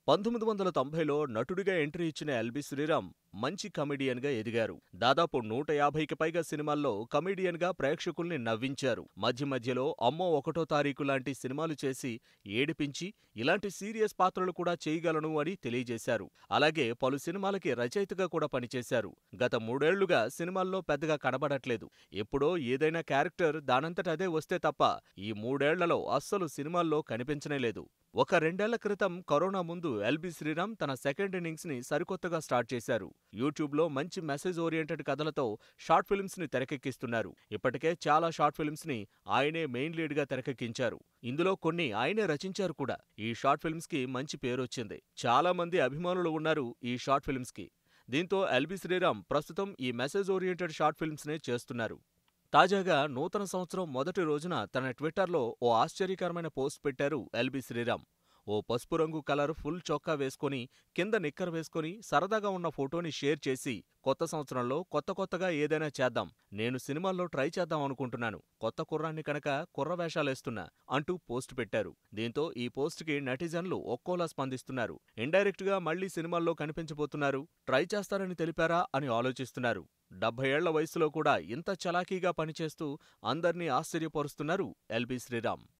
పంతొమ్మిది వందల తొంభైలో నటుడిగా ఎంట్రీ ఇచ్చిన ఎల్బి శ్రీరామ్ మంచి కమెడియన్గా ఎదిగారు దాదాపు నూట యాభైకి పైగా సినిమాల్లో కమెడియన్గా ప్రేక్షకుల్ని నవ్వించారు మధ్య మధ్యలో అమ్మో ఒకటో తారీఖు లాంటి సినిమాలు చేసి ఏడిపించి ఇలాంటి సీరియస్ పాత్రలు కూడా చేయగలను అని తెలియజేశారు అలాగే పలు సినిమాలకి రచయితగా కూడా పనిచేశారు గత మూడేళ్లుగా సినిమాల్లో పెద్దగా కనబడట్లేదు ఎప్పుడో ఏదైనా క్యారెక్టర్ దానంతట అదే వస్తే తప్ప ఈ మూడేళ్లలో అస్సలు సినిమాల్లో కనిపించనే లేదు ఒక రెండేళ్ల క్రితం కరోనా ముందు ఎల్బి శ్రీరామ్ తన సెకండ్ ఇన్నింగ్స్ ని సరికొత్తగా స్టార్ట్ చేశారు యూట్యూబ్ లో మంచి మెసేజ్ ఓరియంటెడ్ కథలతో షార్ట్ ఫిల్మ్స్ ని తెరకెక్కిస్తున్నారు ఇప్పటికే చాలా షార్ట్ ఫిల్మ్స్ ని ఆయనే మెయిన్ లీడ్ గా తెరకెక్కించారు ఇందులో కొన్ని ఆయనే రచించారు కూడా ఈ షార్ట్ ఫిల్మ్స్ కి మంచి పేరొచ్చింది చాలా మంది అభిమానులు ఉన్నారు ఈ షార్ట్ ఫిల్మ్స్ కి దీంతో ఎల్బి శ్రీరామ్ ప్రస్తుతం ఈ మెసేజ్ ఓరియంటెడ్ షార్ట్ ఫిల్మ్స్ నే చేస్తున్నారు తాజాగా నూతన సంవత్సరం మొదటి రోజున తన ట్విట్టర్లో ఓ ఆశ్చర్యకరమైన పోస్ట్ పెట్టారు ఎల్బి శ్రీరామ్ ఓ పసుపు రంగు కలర్ ఫుల్ చొక్కా వేసుకొని కింద నిక్కర్ వేసుకొని సరదాగా ఉన్న ఫోటోని షేర్ చేసి కొత్త సంవత్సరంలో కొత్త కొత్తగా ఏదైనా చేద్దాం నేను సినిమాల్లో ట్రై చేద్దాం అనుకుంటున్నాను కొత్త కుర్రాన్ని కనుక కుర్ర వేషాలేస్తున్నా అంటూ పోస్ట్ పెట్టారు దీంతో ఈ పోస్ట్కి నెటిజన్లు ఒక్కోలా స్పందిస్తున్నారు ఇండైరెక్ట్ గా మళ్లీ సినిమాల్లో కనిపించబోతున్నారు ట్రై చేస్తారని తెలిపారా అని ఆలోచిస్తున్నారు డెబ్బై ఏళ్ల వయసులో కూడా ఇంత చలాకీగా పనిచేస్తూ అందర్నీ ఆశ్చర్యపరుస్తున్నారు ఎల్బి శ్రీరామ్